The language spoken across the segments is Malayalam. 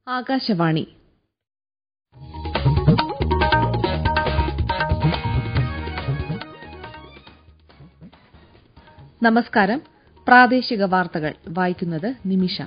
ആകാശവാണി നമസ്കാരം പ്രാദേശിക വാർത്തകൾ വായിക്കുന്നത് നിമിഷ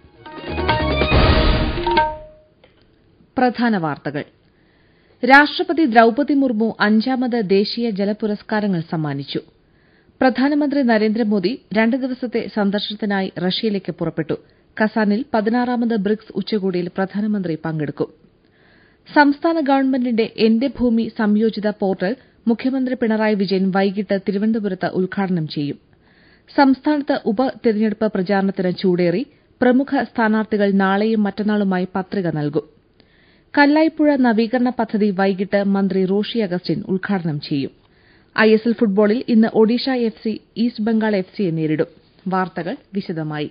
പ്രധാന വാർത്തകൾ രാഷ്ട്രപതി ദ്രൌപതി മുർമു അഞ്ചാമത് ദേശീയ ജലപുരസ്കാരങ്ങൾ സമ്മാനിച്ചു പ്രധാനമന്ത്രി നരേന്ദ്രമോദി രണ്ട് ദിവസത്തെ സന്ദർശനത്തിനായി റഷ്യയിലേക്ക് പുറപ്പെട്ടു കസാനിൽ പതിനാറാമത് ബ്രിക്സ് ഉച്ചകോടിയിൽ പ്രധാനമന്ത്രി പങ്കെടുക്കും സംസ്ഥാന ഗവൺമെന്റിന്റെ എന്റെ ഭൂമി സംയോജിത പോർട്ടൽ മുഖ്യമന്ത്രി പിണറായി വിജയൻ വൈകിട്ട് തിരുവനന്തപുരത്ത് ഉദ്ഘാടനം ചെയ്യും സംസ്ഥാനത്ത് ഉപതെരഞ്ഞെടുപ്പ് പ്രചാരണത്തിന് ചൂടേറി പ്രമുഖ സ്ഥാനാർത്ഥികൾ നാളെയും മറ്റന്നാളുമായി പത്രിക നൽകും കല്ലായിപ്പുഴ നവീകരണ പദ്ധതി വൈകിട്ട് മന്ത്രി റോഷി അഗസ്റ്റിൻ ഉദ്ഘാടനം ചെയ്യും ഐഎസ്എൽ ഫുട്ബോളിൽ ഇന്ന് ഒഡീഷ എഫ്സി ഈസ്റ്റ് ബംഗാൾ എഫ്സിയെ നേരിടും വാർത്തകൾ വിശദമായി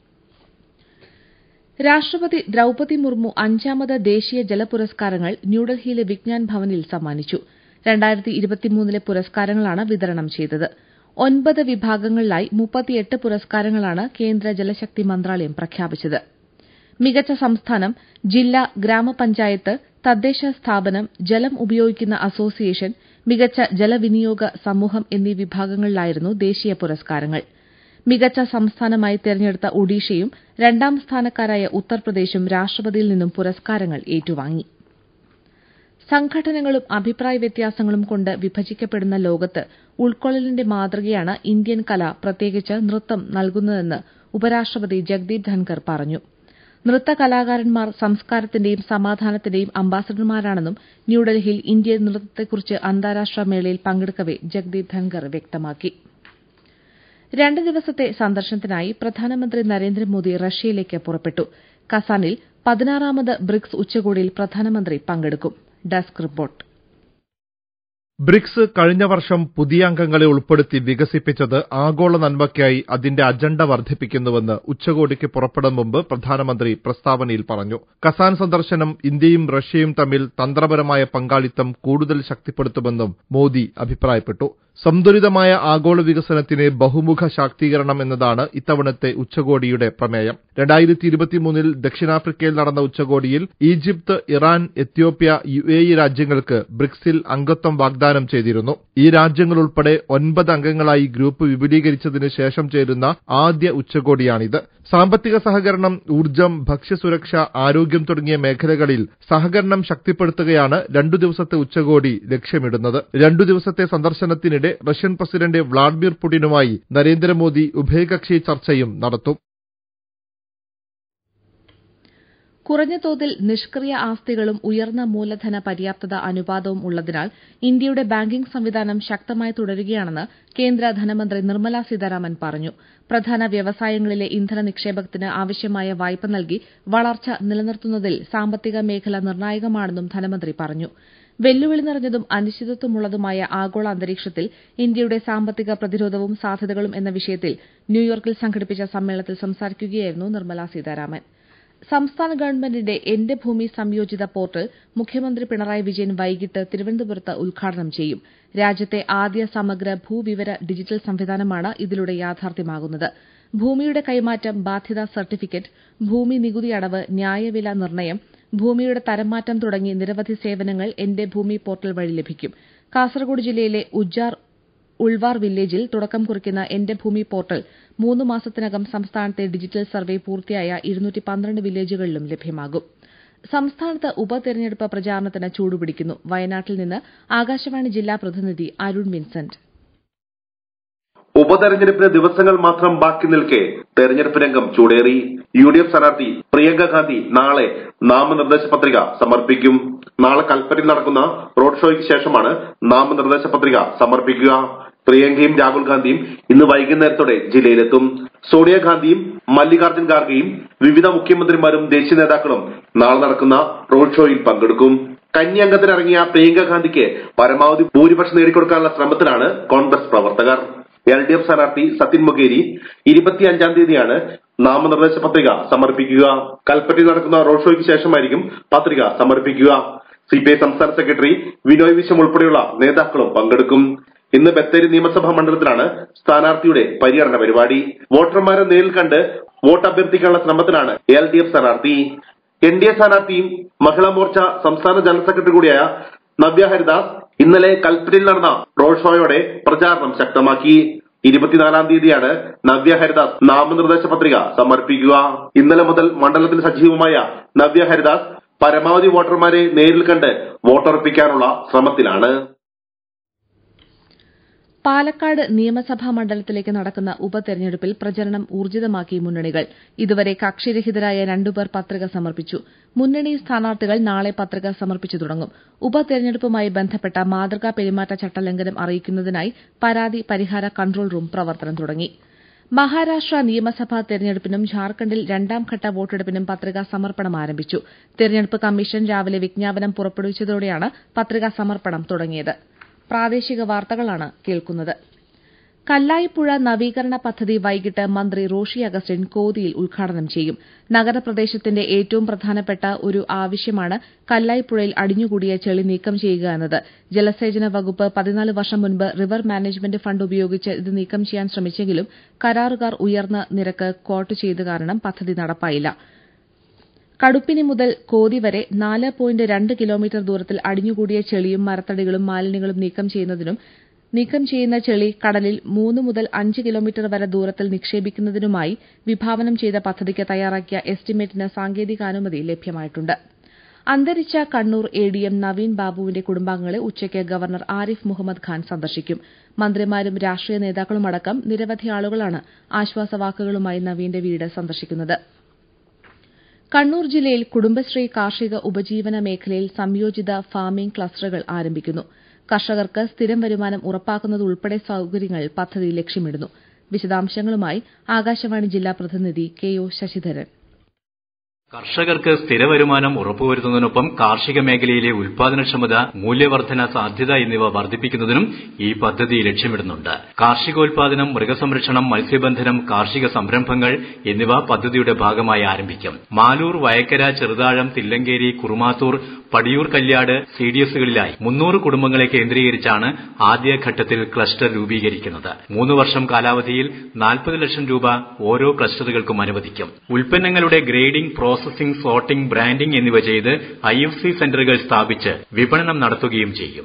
രാഷ്ട്രപതി ദ്രൌപതി മുർമു അഞ്ചാമത് ദേശീയ ജലപുരസ്കാരങ്ങൾ ന്യൂഡൽഹിയിലെ വിജ്ഞാൻ ഭവനിൽ സമ്മാനിച്ചു ലെ പുരസ്കാരങ്ങളാണ് വിതരണം ചെയ്തത് ഒൻപത് വിഭാഗങ്ങളിലായി മുപ്പത്തിയെട്ട് പുരസ്കാരങ്ങളാണ് കേന്ദ്ര ജലശക്തി മന്ത്രാലയം പ്രഖ്യാപിച്ചത് മികച്ച സംസ്ഥാനം ജില്ല ഗ്രാമപഞ്ചായത്ത് തദ്ദേശ സ്ഥാപനം ജലം ഉപയോഗിക്കുന്ന അസോസിയേഷൻ മികച്ച ജലവിനിയോഗ സമൂഹം എന്നീ വിഭാഗങ്ങളിലായിരുന്നു ദേശീയ പുരസ്കാരങ്ങൾ മികച്ച സംസ്ഥാനമായി തെരഞ്ഞെടുത്ത ഒഡീഷയും രണ്ടാം സ്ഥാനക്കാരായ ഉത്തർപ്രദേശും രാഷ്ട്രപതിയിൽ നിന്നും പുരസ്കാരങ്ങൾ ഏറ്റുവാങ്ങി സംഘടനകളും അഭിപ്രായ വ്യത്യാസങ്ങളും കൊണ്ട് വിഭജിക്കപ്പെടുന്ന ലോകത്ത് ഉൾക്കൊള്ളലിന്റെ മാതൃകയാണ് ഇന്ത്യൻ കല പ്രത്യേകിച്ച് നൃത്തം നൽകുന്നതെന്ന് ഉപരാഷ്ട്രപതി ജഗ്ദീപ് ധൻകർ പറഞ്ഞു നൃത്ത കലാകാരന്മാർ സംസ്കാരത്തിന്റെയും സമാധാനത്തിന്റെയും അംബാസഡർമാരാണെന്നും ന്യൂഡൽഹിയിൽ ഇന്ത്യൻ നൃത്തത്തെക്കുറിച്ച് അന്താരാഷ്ട്ര മേളയിൽ പങ്കെടുക്കവെ ജഗ്ദീപ് ധൻകർ വ്യക്തമാക്കി രണ്ട് ദിവസത്തെ സന്ദർശനത്തിനായി പ്രധാനമന്ത്രി നരേന്ദ്രമോദി റഷ്യയിലേക്ക് പുറപ്പെട്ടു കസാനിൽ പതിനാറാമത് ബ്രിക്സ് ഉച്ചകോടിയിൽ പ്രധാനമന്ത്രി പങ്കെടുക്കും ഡെസ്ക് റിപ്പോർട്ട് ബ്രിക്സ് കഴിഞ്ഞ വർഷം പുതിയ അംഗങ്ങളെ ഉൾപ്പെടുത്തി വികസിപ്പിച്ചത് ആഗോള നന്മയ്ക്കായി അതിന്റെ അജണ്ട വർദ്ധിപ്പിക്കുന്നുവെന്ന് ഉച്ചകോടിക്ക് പുറപ്പെടും മുമ്പ് പ്രധാനമന്ത്രി പ്രസ്താവനയിൽ പറഞ്ഞു കസാൻ സന്ദർശനം ഇന്ത്യയും റഷ്യയും തമ്മിൽ തന്ത്രപരമായ പങ്കാളിത്തം കൂടുതൽ ശക്തിപ്പെടുത്തുമെന്നും മോദി അഭിപ്രായപ്പെട്ടു സംതുലിതമായ ആഗോള വികസനത്തിന് ബഹുമുഖ ശാക്തീകരണം എന്നതാണ് ഇത്തവണത്തെ ഉച്ചകോടിയുടെ പ്രമേയം രണ്ടായിരത്തി ഇരുപത്തിമൂന്നിൽ ദക്ഷിണാഫ്രിക്കയിൽ നടന്ന ഉച്ചകോടിയിൽ Egypt Iran Ethiopia U A E രാജ്യങ്ങൾക്ക് ബ്രിക്സിൽ അംഗത്വം വാഗ്ദാനം ചെയ്തിരുന്നു ഈ രാജ്യങ്ങൾ ഉൾപ്പെടെ ഒൻപത് അംഗങ്ങളായി ഗ്രൂപ്പ് വിപുലീകരിച്ചതിന് ശേഷം ചേരുന്ന ആദ്യ ഉച്ചകോടിയാണിത് സാമ്പത്തിക സഹകരണം ഊർജ്ജം ഭക്ഷ്യസുരക്ഷ ആരോഗ്യം തുടങ്ങിയ മേഖലകളിൽ സഹകരണം ശക്തിപ്പെടുത്തുകയാണ് രണ്ടു ദിവസത്തെ ഉച്ചകോടി ലക്ഷ്യമിടുന്നത് രണ്ടു ദിവസത്തെ സന്ദർശനത്തിനിടെ റഷ്യൻ പ്രസിഡന്റ് വ്ളാഡിമിർ പുടിനുമായി നരേന്ദ്രമോദി ഉഭയകക്ഷി ചർച്ചയും നടത്തും കുറഞ്ഞ തോതിൽ നിഷ്ക്രിയ ആസ്തികളും ഉയർന്ന മൂലധന പര്യാപ്തത അനുപാതവും ഉള്ളതിനാൽ ഇന്ത്യയുടെ ബാങ്കിംഗ് സംവിധാനം ശക്തമായി തുടരുകയാണെന്ന് കേന്ദ്ര ധനമന്ത്രി നിർമ്മല സീതാരാമൻ പറഞ്ഞു പ്രധാന വ്യവസായങ്ങളിലെ ഇന്ധന നിക്ഷേപത്തിന് ആവശ്യമായ വായ്പ നൽകി വളർച്ച നിലനിർത്തുന്നതിൽ സാമ്പത്തിക മേഖല നിർണായകമാണെന്നും ധനമന്ത്രി പറഞ്ഞു വെല്ലുവിളി നിറഞ്ഞതും അനിശ്ചിതത്വമുള്ളതുമായ ആഗോള അന്തരീക്ഷത്തിൽ ഇന്ത്യയുടെ സാമ്പത്തിക പ്രതിരോധവും സാധ്യതകളും എന്ന വിഷയത്തിൽ ന്യൂയോർക്കിൽ സംഘടിപ്പിച്ച സമ്മേളനത്തിൽ സംസാരിക്കുകയായിരുന്നു നിർമ്മല സീതാരാമൻ സംസ്ഥാന ഗവൺമെന്റിന്റെ എന്റെ ഭൂമി സംയോജിത പോർട്ടൽ മുഖ്യമന്ത്രി പിണറായി വിജയൻ വൈകിട്ട് തിരുവനന്തപുരത്ത് ഉദ്ഘാടനം ചെയ്യും രാജ്യത്തെ ആദ്യ സമഗ്ര ഭൂവിവര ഡിജിറ്റൽ സംവിധാനമാണ് ഇതിലൂടെ യാഥാർത്ഥ്യമാകുന്നത് ഭൂമിയുടെ കൈമാറ്റം ബാധ്യതാ സർട്ടിഫിക്കറ്റ് ഭൂമി നികുതി അടവ് ന്യായവില നിർണ്ണയം ഭൂമിയുടെ തരംമാറ്റം തുടങ്ങി നിരവധി സേവനങ്ങൾ എന്റെ ഭൂമി പോർട്ടൽ വഴി ലഭിക്കും കാസർഗോഡ് ജില്ലയിലെ ഉജ്ജാർ ഉൾവാർ വില്ലേജിൽ തുടക്കം കുറിക്കുന്ന എന്റെ ഭൂമി പോർട്ടൽ മൂന്ന് മാസത്തിനകം സംസ്ഥാനത്തെ ഡിജിറ്റൽ സർവേ പൂർത്തിയായ വില്ലേജുകളിലും ലഭ്യമാകും സംസ്ഥാനത്ത് ഉപതെരഞ്ഞെടുപ്പ് പ്രചാരണത്തിന് ചൂടുപിടിക്കുന്നു വയനാട്ടിൽ നിന്ന് ആകാശവാണി ജില്ലാ പ്രതിനിധി അരുൺ വിൻസെന്റ് ഉപതെരഞ്ഞെടുപ്പിന് ദിവസങ്ങൾ മാത്രം ബാക്കി നിൽക്കെ തെരഞ്ഞെടുപ്പ് രംഗം ചൂടേറി യു ഡി എഫ് സ്ഥാനാർത്ഥി പ്രിയങ്ക ഗാന്ധി നാളെ നാമനിർദ്ദേശ പത്രിക സമർപ്പിക്കും നാളെ കൽപ്പറ്റയിൽ നടക്കുന്ന റോഡ് ഷോയ്ക്ക് ശേഷമാണ് നാമനിർദ്ദേശ പത്രിക സമർപ്പിക്കുക പ്രിയങ്കയും രാഹുൽ ഗാന്ധിയും ഇന്ന് വൈകുന്നേരത്തോടെ ജില്ലയിലെത്തും സോണിയാഗാന്ധിയും മല്ലികാർജ്ജുൻ ഖാർഗെയും വിവിധ മുഖ്യമന്ത്രിമാരും ദേശീയ നേതാക്കളും നാളെ നടക്കുന്ന റോഡ് ഷോയിൽ പങ്കെടുക്കും കന്നി അംഗത്തിനിറങ്ങിയ പ്രിയങ്ക ഗാന്ധിക്ക് പരമാവധി ഭൂരിപക്ഷം നേടിക്കൊടുക്കാനുള്ള ശ്രമത്തിലാണ് കോൺഗ്രസ് പ്രവർത്തകർ എൽ ഡി എഫ് സ്ഥാനാർത്ഥി സത്യൻ മൊകേരി ഇരുപത്തിയഞ്ചാം തീയതിയാണ് നാമനിർദ്ദേശ പത്രിക സമർപ്പിക്കുക കൽപ്പറ്റയിൽ നടക്കുന്ന റോഡ് ഷോയ്ക്ക് ശേഷമായിരിക്കും പത്രിക സമർപ്പിക്കുക സിപിഐ സംസ്ഥാന സെക്രട്ടറി വിനോയ് വിശ്വം ഉൾപ്പെടെയുള്ള നേതാക്കളും പങ്കെടുക്കും ഇന്ന് ബത്തേരി നിയമസഭാ മണ്ഡലത്തിലാണ് സ്ഥാനാർത്ഥിയുടെ പര്യടന പരിപാടി വോട്ടർമാരെ നേരിൽ കണ്ട് വോട്ട് അഭ്യർത്ഥിക്കാനുള്ള ശ്രമത്തിലാണ് എൽ ഡി എഫ് സ്ഥാനാർത്ഥി എൻ ഡി എ സ്ഥാനാർത്ഥിയും മഹിളാ മോർച്ച സംസ്ഥാന ജനറൽ സെക്രട്ടറി കൂടിയായ നവ്യ ഹരിദാസ് ഇന്നലെ കൽപ്പറ്റയിൽ നടന്ന റോഡ് ഷോയോടെ പ്രചാരണം ശക്തമാക്കി ഇരുപത്തിനാലാം തീയതിയാണ് നവ്യ ഹരിദാസ് നാമനിർദ്ദേശ പത്രിക സമർപ്പിക്കുക ഇന്നലെ മുതൽ മണ്ഡലത്തിൽ സജീവമായ നവ്യ ഹരിദാസ് പരമാവധി വോട്ടർമാരെ നേരിൽ കണ്ട് വോട്ടുറപ്പിക്കാനുള്ള ശ്രമത്തിലാണ് പാലക്കാട് നിയമസഭാ മണ്ഡലത്തിലേക്ക് നടക്കുന്ന ഉപതെരഞ്ഞെടുപ്പിൽ പ്രചരണം ഊർജിതമാക്കി മുന്നണികൾ ഇതുവരെ കക്ഷിരഹിതരായ രണ്ടുപേർ പത്രിക സമർപ്പിച്ചു മുന്നണി സ്ഥാനാർത്ഥികൾ നാളെ പത്രിക സമർപ്പിച്ചു തുടങ്ങും ഉപതെരഞ്ഞെടുപ്പുമായി ബന്ധപ്പെട്ട മാതൃകാ പെരുമാറ്റച്ചട്ട ലംഘനം അറിയിക്കുന്നതിനായി പരാതി പരിഹാര കൺട്രോൾ റൂം പ്രവർത്തനം തുടങ്ങി മഹാരാഷ്ട്ര നിയമസഭാ തെരഞ്ഞെടുപ്പിനും ഝാർഖണ്ഡിൽ രണ്ടാംഘട്ട വോട്ടെടുപ്പിനും പത്രികാ സമർപ്പണം ആരംഭിച്ചു തെരഞ്ഞെടുപ്പ് കമ്മീഷൻ രാവിലെ വിജ്ഞാപനം പുറപ്പെടുവിച്ചതോടെയാണ് പത്രികാ സമർപ്പണം തുടങ്ങിയത് പ്രാദേശിക വാർത്തകളാണ് കേൾക്കുന്നത് കല്ലായിപ്പുഴ നവീകരണ പദ്ധതി വൈകിട്ട് മന്ത്രി റോഷി അഗസ്റ്റിൻ കോതിയിൽ ഉദ്ഘാടനം ചെയ്യും നഗരപ്രദേശത്തിന്റെ ഏറ്റവും പ്രധാനപ്പെട്ട ഒരു ആവശ്യമാണ് കല്ലായിപ്പുഴയിൽ അടിഞ്ഞുകൂടിയ ചെളി നീക്കം ചെയ്യുക എന്നത് ജലസേചന വകുപ്പ് പതിനാല് വർഷം മുൻപ് റിവർ മാനേജ്മെന്റ് ഫണ്ട് ഉപയോഗിച്ച് ഇത് നീക്കം ചെയ്യാൻ ശ്രമിച്ചെങ്കിലും കരാറുകാർ ഉയർന്ന നിരക്ക് ക്വാട്ട് ചെയ്ത കാരണം പദ്ധതി നടപ്പായില്ല കടുപ്പിനി മുതൽ കോതി വരെ നാല് പോയിന്റ് രണ്ട് കിലോമീറ്റർ ദൂരത്തിൽ അടിഞ്ഞുകൂടിയ ചെളിയും മരത്തടികളും മാലിന്യങ്ങളും നീക്കം ചെയ്യുന്നതിനും നീക്കം ചെയ്യുന്ന ചെളി കടലിൽ മൂന്ന് മുതൽ അഞ്ച് കിലോമീറ്റർ വരെ ദൂരത്തിൽ നിക്ഷേപിക്കുന്നതിനുമായി വിഭാവനം ചെയ്ത പദ്ധതിക്ക് തയ്യാറാക്കിയ എസ്റ്റിമേറ്റിന് സാങ്കേതികാനുമതി ലഭ്യമായിട്ടുണ്ട് അന്തരിച്ച കണ്ണൂർ എഡിഎം നവീൻ ബാബുവിന്റെ കുടുംബാംഗങ്ങളെ ഉച്ചയ്ക്ക് ഗവർണർ ആരിഫ് മുഹമ്മദ് ഖാൻ സന്ദർശിക്കും മന്ത്രിമാരും രാഷ്ട്രീയ നേതാക്കളുമടക്കം നിരവധി ആളുകളാണ് ആശ്വാസവാക്കുകളുമായി നവീന്റെ വീട് സന്ദർശിക്കുന്നത് കണ്ണൂർ ജില്ലയിൽ കുടുംബശ്രീ കാർഷിക ഉപജീവന മേഖലയിൽ സംയോജിത ഫാമിംഗ് ക്ലസ്റ്ററുകൾ ആരംഭിക്കുന്നു കർഷകർക്ക് സ്ഥിരം വരുമാനം ഉറപ്പാക്കുന്നതുൾപ്പെടെ സൌകര്യങ്ങൾ പദ്ധതി ലക്ഷ്യമിടുന്നു വിശദാംശങ്ങളുമായി ആകാശവാണി ജില്ലാ പ്രതിനിധി കെ ഒ ശശിധരൻ കർഷകർക്ക് സ്ഥിര വരുമാനം ഉറപ്പുവരുത്തുന്നതിനൊപ്പം കാർഷിക മേഖലയിലെ ഉൽപാദനക്ഷമത മൂല്യവർദ്ധന സാധ്യത എന്നിവ വർദ്ധിപ്പിക്കുന്നതിനും ഈ പദ്ധതി ലക്ഷ്യമിടുന്നുണ്ട് കാർഷികോൽപാദനം മൃഗസംരക്ഷണം മത്സ്യബന്ധനം കാർഷിക സംരംഭങ്ങൾ എന്നിവ പദ്ധതിയുടെ ഭാഗമായി ആരംഭിക്കും മാലൂർ വയക്കര ചെറുതാഴം തില്ലങ്കേരി കുറുമാത്തൂർ പടിയൂർ കല്യാട് സിഡിഎസുകളിലായി മുന്നൂറ് കുടുംബങ്ങളെ കേന്ദ്രീകരിച്ചാണ് ആദ്യഘട്ടത്തിൽ ക്ലസ്റ്റർ രൂപീകരിക്കുന്നത് മൂന്ന് വർഷം കാലാവധിയിൽ നാൽപ്പത് ലക്ഷം രൂപ ഓരോ ക്ലസ്റ്ററുകൾക്കും അനുവദിക്കും ഉൽപ്പന്നങ്ങളുടെ ഗ്രേഡിംഗ് പ്രോസസിംഗ് സോർട്ടിംഗ് ബ്രാൻഡിംഗ് എന്നിവ ചെയ്ത് ഐ എഫ് സി സെന്ററുകൾ സ്ഥാപിച്ച് വിപണനം നടത്തുകയും ചെയ്യും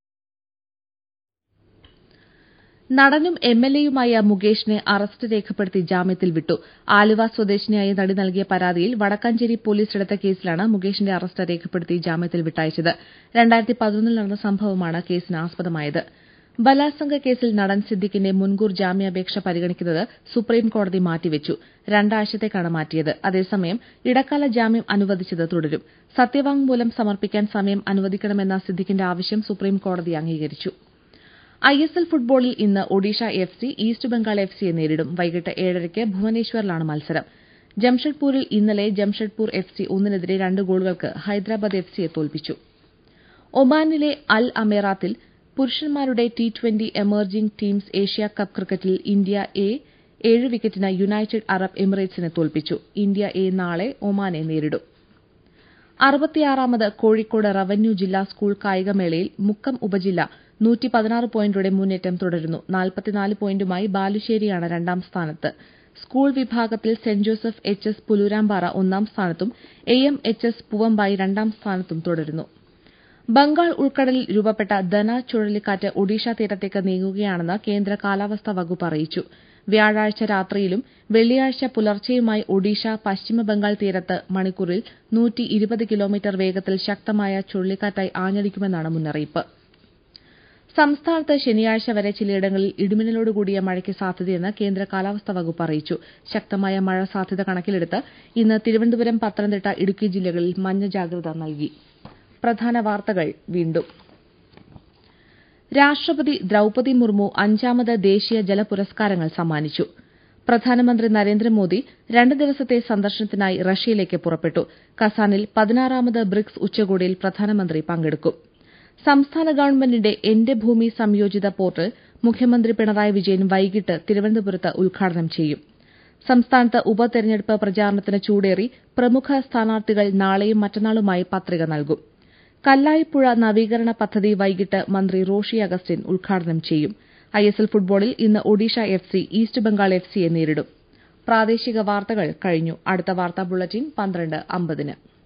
നടനും എം എൽ എയുമായ മുകേഷിനെ അറസ്റ്റ് രേഖപ്പെടുത്തി ജാമ്യത്തിൽ വിട്ടു ആലുവ സ്വദേശിനിയായ നടി നൽകിയ പരാതിയിൽ വടക്കാഞ്ചേരി പോലീസ് എടുത്ത കേസിലാണ് മുകേഷിന്റെ അറസ്റ്റ് രേഖപ്പെടുത്തി ജാമ്യത്തിൽ വിട്ടയച്ചത് രണ്ടായിരത്തി പതിനൊന്നിൽ നടന്ന സംഭവമാണ് കേസിന് ആസ്പദമായത് ബലാത്സംഗ കേസിൽ നടൻ സിദ്ദിഖിന്റെ മുൻകൂർ ജാമ്യാപേക്ഷ പരിഗണിക്കുന്നത് സുപ്രീംകോടതി മാറ്റിവെച്ചു രണ്ടാഴ്ചത്തേക്കാണ് മാറ്റിയത് അതേസമയം ഇടക്കാല ജാമ്യം അനുവദിച്ചത് തുടരും സത്യവാങ്മൂലം സമർപ്പിക്കാൻ സമയം അനുവദിക്കണമെന്ന സിദ്ദിഖിന്റെ ആവശ്യം സുപ്രീംകോടതി അംഗീകരിച്ചു ഐഎസ്എൽ ഫുട്ബോളിൽ ഇന്ന് Odisha F C East Bengal F സിയെ നേരിടും വൈകിട്ട് ഏഴരയ്ക്ക് ഭുവനേശ്വറിലാണ് മത്സരം ജംഷഡ്പൂരിൽ ഇന്നലെ ജംഷഡ്പൂർ എഫ് സി ഒന്നിനെതിരെ രണ്ട് ഗോളുകൾക്ക് ഹൈദരാബാദ് എഫ് സിയെ തോൽപ്പിച്ചു ഒമാനിലെ അൽ അമേറാത്തിൽ പുരുഷന്മാരുടെ T twenty emerging teams Asia cup ക്രിക്കറ്റിൽ ഇന്ത്യ എ ഏഴ് വിക്കറ്റിന് യുണൈറ്റഡ് അറബ് എമിറേറ്റ്സിനെ തോൽപ്പിച്ചു ഇന്ത്യ എ നാളെ ഒമാനെ നേരിടും അറുപത്തിയാറാമത് കോഴിക്കോട് റവന്യൂ ജില്ലാ സ്കൂൾ കായികമേളയിൽ മുക്കം ഉപജില്ല നൂറ്റി പതിനാറ് പോയിന്റോടെ മുന്നേറ്റം തുടരുന്നു നാൽപ്പത്തിനാല് പോയിന്റുമായി ബാലുശ്ശേരിയാണ് രണ്ടാം സ്ഥാനത്ത് സ്കൂൾ വിഭാഗത്തിൽ Saint Joseph H S Pullurampara ഒന്നാം സ്ഥാനത്തും A M H S Poovambayi രണ്ടാം സ്ഥാനത്തും തുടരുന്നു ബംഗാൾ ഉൾക്കടലിൽ രൂപപ്പെട്ട ദന ചുഴലിക്കാറ്റ് ഒഡീഷ തീരത്തേക്ക് നീങ്ങുകയാണെന്ന് കേന്ദ്ര കാലാവസ്ഥാ വകുപ്പ് അറിയിച്ചു വ്യാഴാഴ്ച രാത്രിയിലും വെള്ളിയാഴ്ച പുലർച്ചെയുമായി ഒഡീഷ പശ്ചിമബംഗാൾ തീരത്ത് മണിക്കൂറിൽ നൂറ്റി ഇരുപത് കിലോമീറ്റർ വേഗത്തിൽ ശക്തമായ ചുഴലിക്കാറ്റായി ആഞ്ഞടിക്കുമെന്നാണ് മുന്നറിയിപ്പ് സംസ്ഥാനത്ത് ശനിയാഴ്ച വരെ ചിലയിടങ്ങളിൽ ഇടിമിന്നലോടുകൂടിയ മഴയ്ക്ക് സാധ്യതയെന്ന് കേന്ദ്ര കാലാവസ്ഥാ വകുപ്പ് അറിയിച്ചു ശക്തമായ മഴ സാധ്യത കണക്കിലെടുത്ത് ഇന്ന് തിരുവനന്തപുരം പത്തനംതിട്ട ഇടുക്കി ജില്ലകളിൽ മഞ്ഞ ജാഗ്രത നൽകി പ്രധാന വാർത്തകൾ വീണ്ടും രാഷ്ട്രപതി ദ്രൌപതി മുർമു അഞ്ചാമത് ദേശീയ ജല പുരസ്കാരങ്ങൾ സമ്മാനിച്ചു പ്രധാനമന്ത്രി നരേന്ദ്രമോദി രണ്ട് ദിവസത്തെ സന്ദർശനത്തിനായി റഷ്യയിലേക്ക് പുറപ്പെട്ടു കസാനിൽ പതിനാറാമത് ബ്രിക്സ് ഉച്ചകോടിയിൽ പ്രധാനമന്ത്രി പങ്കെടുക്കും സംസ്ഥാന ഗവൺമെന്റിന്റെ എന്റെ ഭൂമി സംയോജിത പോർട്ടൽ മുഖ്യമന്ത്രി പിണറായി വിജയൻ വൈകിട്ട് തിരുവനന്തപുരത്ത് ഉദ്ഘാടനം ചെയ്യും സംസ്ഥാനത്ത് ഉപതെരഞ്ഞെടുപ്പ് പ്രചാരണത്തിന് ചൂടേറി പ്രമുഖ സ്ഥാനാർത്ഥികൾ നാളെയും മറ്റന്നാളുമായി പത്രിക നൽകും കല്ലായിപ്പുഴ നവീകരണ പദ്ധതി വൈകിട്ട് മന്ത്രി റോഷി അഗസ്റ്റിൻ ഉദ്ഘാടനം ചെയ്യും ഐഎസ്എൽ ഫുട്ബോളിൽ ഇന്ന് Odisha F C East Bengal F സിയെ നേരിടും പ്രാദേശിക വാർത്തകൾ കഴിഞ്ഞു അടുത്ത വാർത്താ ബുള്ളറ്റിൻ പന്ത്രണ്ട് അമ്പതിന്